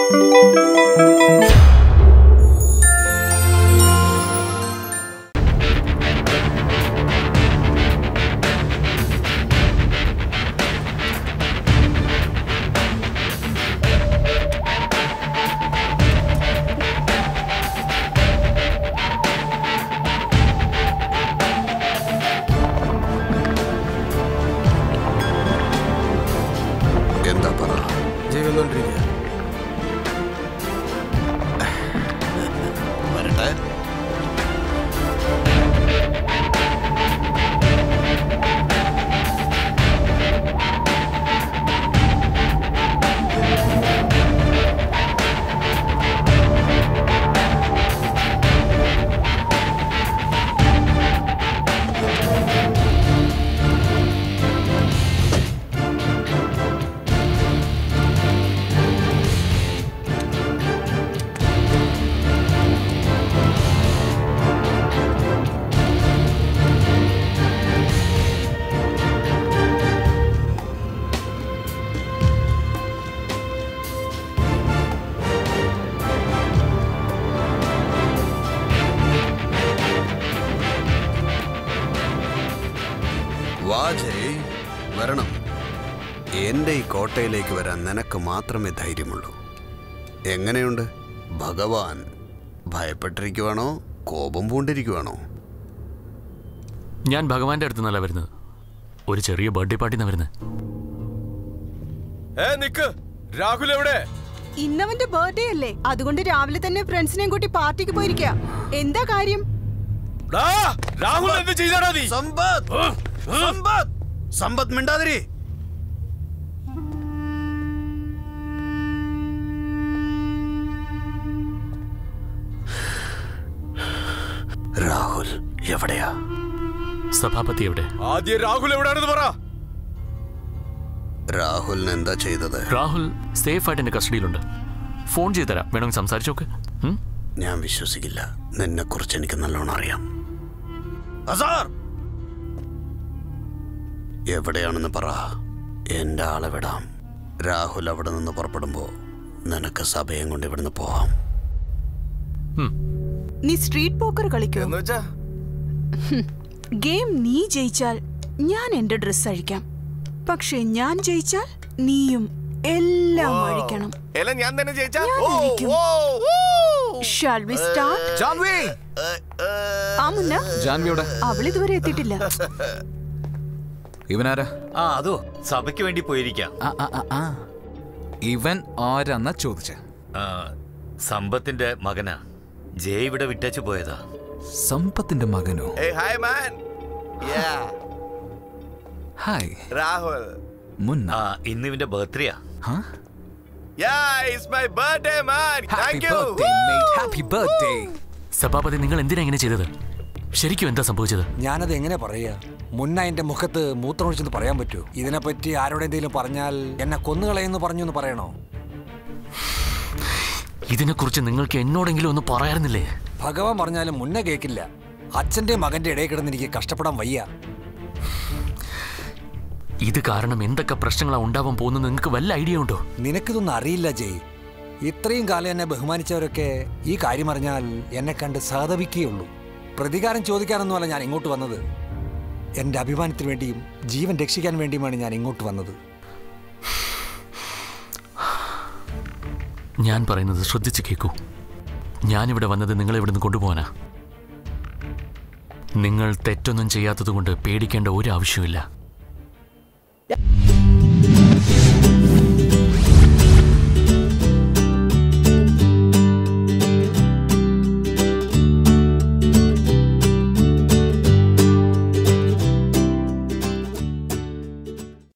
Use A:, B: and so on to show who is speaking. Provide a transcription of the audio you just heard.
A: എന്താ പറ
B: ജീവിതോണ്ടിരിക്കുക
A: വരട്ടെ വാ ജയ് വരണം എന്റെ ഈ കോട്ടയിലേക്ക് വരാൻ നിനക്ക് മാത്രമേ ധൈര്യമുള്ളൂ എങ്ങനെയുണ്ട് ഭഗവാൻ ഭയപ്പെട്ടിരിക്കുവാണോ കോപം പൂണ്ടിരിക്കുവാണോ
C: ഞാൻ ഭഗവാന്റെ അടുത്ത് നിന്നല്ല വരുന്നത് ഒരു ചെറിയ ബർത്ത്ഡേ പാർട്ടിന്നാ വരുന്നത്
B: ഏ നിക്ക് രാഹുൽ എവിടെ
D: ഇന്നവന്റെ ബർത്ത്ഡേ അല്ലേ അതുകൊണ്ട് രാവിലെ തന്നെ ഫ്രണ്ട്സിനെയും കൂട്ടി പാർട്ടിക്ക് പോയിരിക്കുക എന്താ കാര്യം
B: ഡാ, രാഹുൽ എന്ത് ചെയ്താടാ നീ
A: സമ്പത്ത് സമ്പത്ത് സമ്പത്ത് മിണ്ടാതിരി രാഹുൽ എവിടെയാ
C: സഭാപതി എവിടെ
B: ആദ്യം രാഹുൽ എവിടെയാണെന്ന് പറ
A: രാഹുലിന് എന്താ ചെയ്തത്
C: രാഹുൽ സേഫ് ആയിട്ട് എന്റെ കസ്റ്റഡിയിലുണ്ട് ഫോൺ ചെയ്ത് തരാം വേണമെങ്കിൽ സംസാരിച്ചു നോക്ക് ഉം?
A: ഞാൻ വിശ്വസിക്കില്ല നിന്നെ കുറിച്ച് എനിക്ക് നല്ലോണം അറിയാം അസാർ എവിടെയാണെന്ന് പറ എന്റെ ആളെ വിടാം രാഹുൽ അവിടെ നിന്ന് പുറപ്പെടുമ്പോ നിനക്ക് സഭയം കൊണ്ട് ഇവിടുന്ന് പോവാം
D: നീ സ്ട്രീറ്റ് പോക്കർ കളിക്കോ
B: എന്ന് വെച്ചാ
D: ഗെയിം നീ ജയിച്ചാൽ ഞാൻ എന്റെ ഡ്രസ് അഴിക്കാം പക്ഷെ ഞാൻ ജയിച്ചാൽ നീയും എല്ലാം അഴിക്കണം
B: എല്ലാം ഞാൻ തന്നെ ജയിച്ചാ
D: ഞാൻ
B: ഓ,
D: അഴിക്കും.
B: ഓ, ഓ.
D: ഷാൽ വി സ്റ്റാർട്ട്
B: ജാൻവി
D: ആ മുന്ന
E: ജാൻവിയുടെ
D: അവൾ ഇതുവരെ എത്തിയിട്ടില്ല
E: ഇവനാരാ
F: ആ അതോ സഭയ്ക്ക് വേണ്ടി പോയിരിക്കാം
E: ആ, ആ, ആ, ആ. ഇവൻ ആരാന്നാ ചോദിച്ചേ
F: ആ, സമ്പത്തിന്റെ മകനാ ജയ് ഇവിടെ വിട്ടേച്ചു പോയതാ
E: സമ്പത്തിന്റെ മകനോ
B: Hey, hi man. Yeah,
E: hi
B: Rahul.
E: Munna
F: ആ ഇന്ന് ഇവന്റെ ബർത്ത്ഡേയാ
E: ഹാ?
B: Yeah, it's my birthday, man.
E: Happy
B: Thank you.
E: birthday, mate. Happy birthday.
C: സഭാപതി നിങ്ങൾ എന്തിനാ ഇങ്ങനെ ചെയ്തത് ശരിക്കും എന്താ സംഭവിച്ചത്
G: ഞാനത് എങ്ങനെ പറയാ മുന്ന എന്റെ മുഖത്ത് മൂത്രമൊഴിച്ചെന്ന് പറയാൻ പറ്റൂ ഇതിനെപ്പറ്റി ആരോടെ എന്തെങ്കിലും പറഞ്ഞാൽ എന്നെ കൊന്നുകളയെന്ന് പറഞ്ഞു എന്ന് പറയണോ
C: ഇതിനെക്കുറിച്ച് നിങ്ങൾക്ക് എന്നോടെങ്കിലും ഒന്ന് പറയാറുന്നില്ലേ
G: ഭഗവാൻ പറഞ്ഞാലും മുന്നേ കേൾക്കില്ല അച്ഛന്റെ മകന്റെ ഇടയിൽ കിടന്ന് എനിക്ക് കഷ്ടപ്പെടാൻ വയ്യ
C: ഇത് കാരണം എന്തൊക്കെ പ്രശ്നങ്ങളാ ഉണ്ടാവാൻ പോകുന്നത് നിങ്ങൾക്ക് വല്ല ഐഡിയ ഉണ്ടോ
G: നിനക്കിതൊന്നും അറിയില്ല ജയ് ഇത്രയും കാലം എന്നെ ബഹുമാനിച്ചവരൊക്കെ ഈ കാര്യം അറിഞ്ഞാൽ എന്നെ കണ്ട് സഹതപിക്കുകയുള്ളൂ പ്രതികാരം ചോദിക്കാനൊന്നുമല്ല ഞാൻ ഇങ്ങോട്ട് വന്നത് എൻ്റെ അഭിമാനത്തിന് വേണ്ടിയും ജീവൻ രക്ഷിക്കാൻ വേണ്ടിയുമാണ് ഞാൻ ഇങ്ങോട്ട് വന്നത്
C: ഞാൻ പറയുന്നത് ശ്രദ്ധിച്ച് കേൾക്കൂ ഞാനിവിടെ വന്നത് നിങ്ങളെ ഇവിടുന്ന് കൊണ്ടുപോകാനാ നിങ്ങൾ തെറ്റൊന്നും ചെയ്യാത്തതുകൊണ്ട് പേടിക്കേണ്ട ഒരു ആവശ്യമില്ല